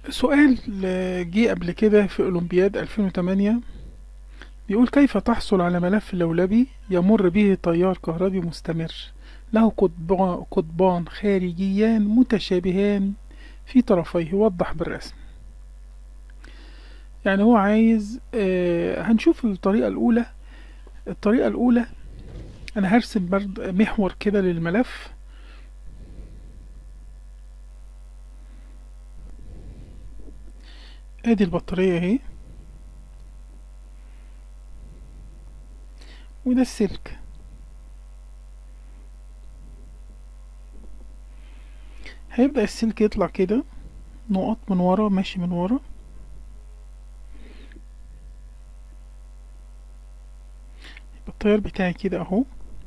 سؤال جه قبل كده في أولمبياد 2008 بيقول كيف تحصل على ملف لولبي يمر به تيار كهربي مستمر له قطبان, قطبان خارجيان متشابهان في طرفيه وضح بالرسم يعني هو عايز آه هنشوف الطريقة الأولى الطريقة الأولى أنا هرسم برد محور كده للملف ادي البطارية اهي وده السلك هيبدأ السلك يطلع كده نقط من ورا ماشي من ورا يبقى التيار بتاعي كده اهو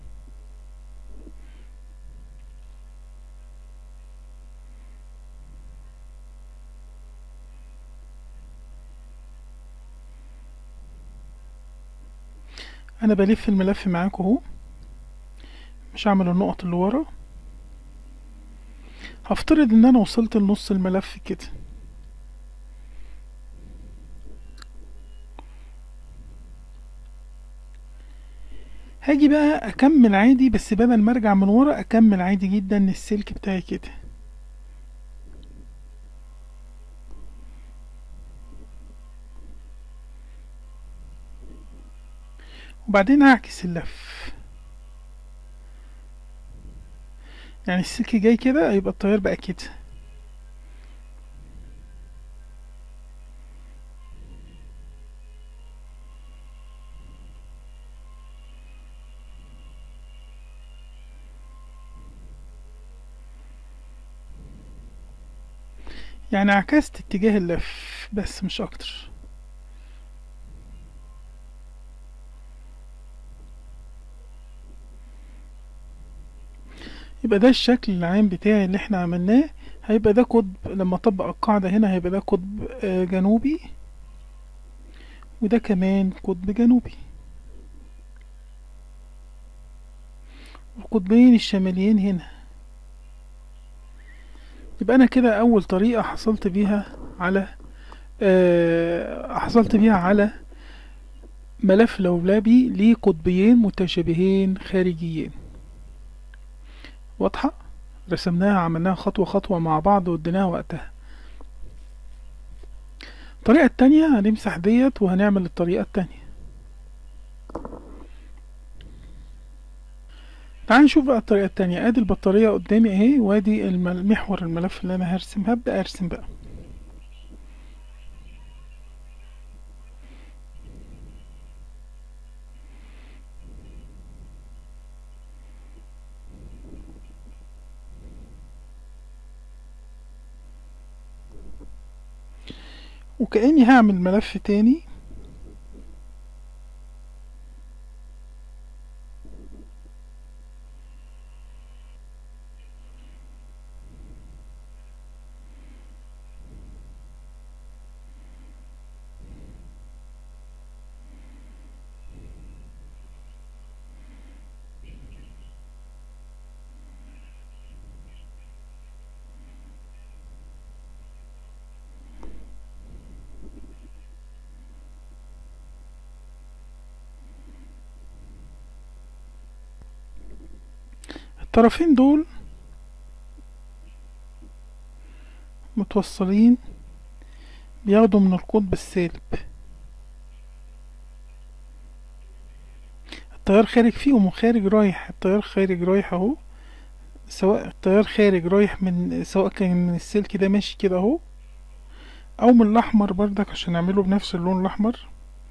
انا بلف الملف معاكم اهو مش هعمل النقط اللي ورا هفترض ان انا وصلت لنص الملف كده هاجي بقى اكمل عادي بس بدل ما ارجع من ورا اكمل عادي جدا السلك بتاعي كده وبعدين هعكس اللف يعني السلك جاي كده يبقى التيار بقى كده يعني عكست اتجاه اللف بس مش اكتر يبقى ده الشكل العام بتاعي اللي احنا عملناه هيبقى ده قطب لما اطبق القاعدة هنا هيبقى ده قطب جنوبي وده كمان قطب جنوبي القطبين الشماليين هنا يبقى انا كده اول طريقة حصلت بيها على أه حصلت بيها على ملف لولبي ليه قطبيين متشابهين خارجيين واضحة رسمناها عملناها خطوة خطوة مع بعض واديناها وقتها الطريقة التانية هنمسح ديت وهنعمل الطريقة التانية تعال نشوف بقى الطريقة التانية ادي البطارية قدامي اهي وادي المحور الملف اللي انا هرسم هبدأ ارسم بقى وكأني هعمل ملف تاني الطرفين دول متوصلين بياخدوا من القطب السالب التيار خارج فيهم وخارج رايح التيار خارج رايح اهو سواء التيار خارج رايح من سواء كان من السلك ده ماشي كده اهو او من الاحمر بردك عشان نعمله بنفس اللون الاحمر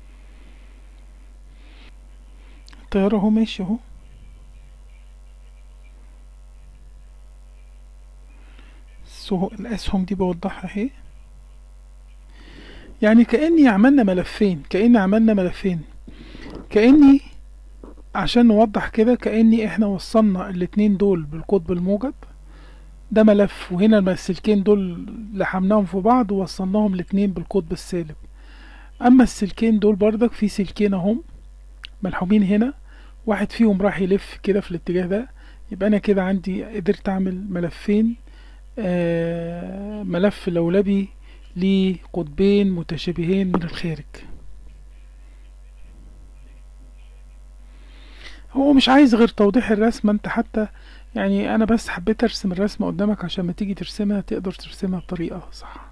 التيار اهو ماشي اهو الأسهم دي بوضحها اهي يعني كأني عملنا ملفين كأني عملنا ملفين كأني عشان نوضح كده كأني احنا وصلنا الاتنين دول بالقطب الموجب ده ملف وهنا السلكين دول لحمناهم في بعض ووصلناهم الاتنين بالقطب السالب اما السلكين دول بردك في سلكين اهم ملحومين هنا واحد فيهم راح يلف كده في الاتجاه ده يبقى انا كده عندي قدرت اعمل ملفين آه ملف لولبي لقطبين متشابهين من الخارج هو مش عايز غير توضيح الرسمة انت حتى يعني انا بس حبيت ارسم الرسمة قدامك عشان ما تيجي ترسمها تقدر ترسمها بطريقة صح